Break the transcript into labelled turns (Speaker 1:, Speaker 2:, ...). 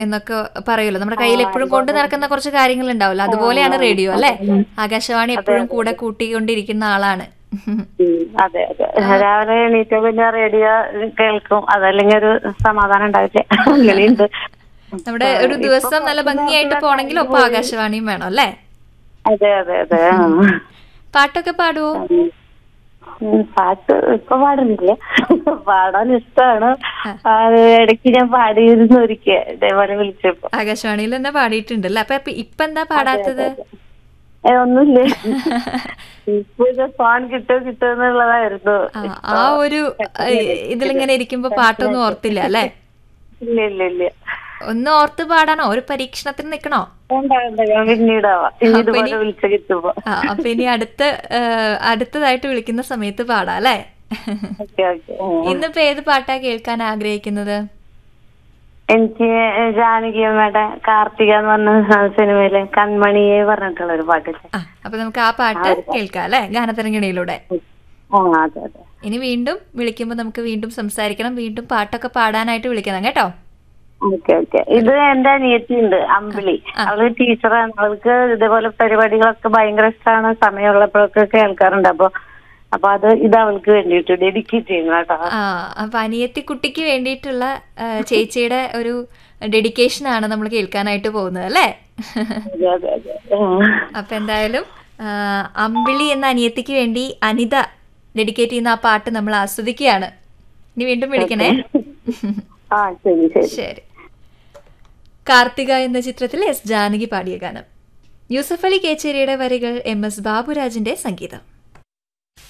Speaker 1: എന്നൊക്കെ പറയുമല്ലോ നമ്മുടെ കയ്യിൽ എപ്പോഴും കൊണ്ടു നടക്കുന്ന കുറച്ച് കാര്യങ്ങൾ ഉണ്ടാവില്ല അതുപോലെയാണ് റേഡിയോ അല്ലേ ആകാശവാണി എപ്പോഴും കൂടെ കൂട്ടിക്കൊണ്ടിരിക്കുന്ന ആളാണ്
Speaker 2: ഉം, അതെ അതെ രാവിലെ എണീറ്റ പിന്നെ റേഡിയോ കേൾക്കും അതല്ലെങ്കിൽ ഒരു സമാധാനം ഉണ്ടാവില്ല അങ്ങനെയുണ്ട്
Speaker 1: നമ്മുടെ ഒരു ദിവസം നല്ല ഭംഗിയായിട്ട് പോണെങ്കിൽ ഒപ്പം ആകാശവാണിയും വേണം അല്ലേ
Speaker 2: അതെ അതെ അതെ ആ.
Speaker 1: പാട്ടൊക്കെ പാടുവോ
Speaker 2: ഉം, പാട്ട് ഇപ്പൊ പാടുന്നില്ല പാടാൻ ഇഷ്ടമാണ് അത് ഇടയ്ക്ക് ഞാൻ പാടിയിരുന്നു ഒരിക്കൽ ഇതേപോലെ വിളിച്ചപ്പോ
Speaker 1: ആകാശവാണിയിൽ തന്നെ പാടിയിട്ടുണ്ട് അല്ലേ അപ്പൊ ഇപ്പൊ- ഇപ്പൊ എന്താ പാടാത്തത്
Speaker 2: ഏ, ഒന്നുമില്ല ഇപ്പൊ ഇത് ഫോൺ കിട്ടോ കിട്ടോ എന്നുള്ളതായിരുന്നു
Speaker 1: ആ, ആ ഒരു ഏഹ്, ഇതിലിങ്ങനെ ഇരിക്കുമ്പോ പാട്ടൊന്നും ഓർത്തില്ല അല്ലേ
Speaker 2: ഇല്ല ഇല്ല ഇല്ല
Speaker 1: ഒന്ന് ഓർത്ത് പാടാനോ ഒരു പരീക്ഷണത്തിന് നിക്കണോ
Speaker 2: വേണ്ട വേണ്ട ഞാൻ പിന്നീടാവാം ഇനി ഇതുപോലെ വിളിച്ച കിട്ടുമ്പോ
Speaker 1: ആ അപ്പൊ ഇനി അടുത്ത ഏഹ്, അടുത്തതായിട്ട് വിളിക്കുന്ന സമയത്ത് പാടാം അല്ലേ
Speaker 2: ഓക്കെ ഓക്കെ
Speaker 1: ഇന്നിപ്പോ ഏത് പാട്ടാ കേൾക്കാൻ ആഗ്രഹിക്കുന്നത്
Speaker 2: എനിക്ക് ജാനകിയമ്മയുടെ കാർത്തിക എന്ന് പറഞ്ഞ സിനിമയിലെ കൺമണിയെ പറഞ്ഞിട്ടുള്ള ഒരു പാട്ടില്ലേ
Speaker 1: ആ അപ്പൊ നമുക്ക് ആ പാട്ട് കേൾക്കാം അല്ലേ ഗാനതരംഗിണിയിലൂടെ
Speaker 2: ആ അതെ അതെ
Speaker 1: ഇനി വീണ്ടും വിളിക്കുമ്പോൾ നമുക്ക് വീണ്ടും സംസാരിക്കണം വീണ്ടും പാട്ടൊക്കെ പാടാനായിട്ട് വിളിക്കണം കേട്ടോ
Speaker 2: ഓക്കെ ഓക്കെ ഇത് എന്റെ അനിയത്തി ഉണ്ട് അമ്പിളി അവള് ടീച്ചറാണ് അവൾക്ക് ഇതേപോലെ പരിപാടികളൊക്കെ ഭയങ്കര ഇഷ്ടമാണ് സമയമുള്ളപ്പോഴൊക്കെ കേൾക്കാറുണ്ട് അപ്പൊ അപ്പൊ അത് ഇത് അവൾക്ക് വേണ്ടിയിട്ട് ഡെഡിക്കേറ്റ് ചെയ്യുന്നു കേട്ടോ
Speaker 1: ആ അപ്പൊ അനിയത്തി കുട്ടിക്ക് വേണ്ടിയിട്ടുള്ള ആ, ചേച്ചിയുടെ ഒരു ഡെഡിക്കേഷൻ ആണ് നമ്മൾ കേൾക്കാനായിട്ട് പോകുന്നത് അല്ലേ
Speaker 2: അതെ അതെ അതെ ആ.
Speaker 1: അപ്പൊ എന്തായാലും ആ, അമ്പിളി എന്ന അനിയത്തിക്ക് വേണ്ടി അനിത ഡെഡിക്കേറ്റ് ചെയ്യുന്ന ആ പാട്ട് നമ്മൾ ആസ്വദിക്കുകയാണ് ഇനി വീണ്ടും വിളിക്കണേ
Speaker 2: ആ ശരി ശരി
Speaker 1: ശരി കാർത്തിക എന്ന ചിത്രത്തിൽ എസ് ജാനകി പാടിയ ഗാനം യൂസഫ് അലി കേച്ചേരിയുടെ വരികൾ എം എസ് ബാബുരാജിന്റെ സംഗീതം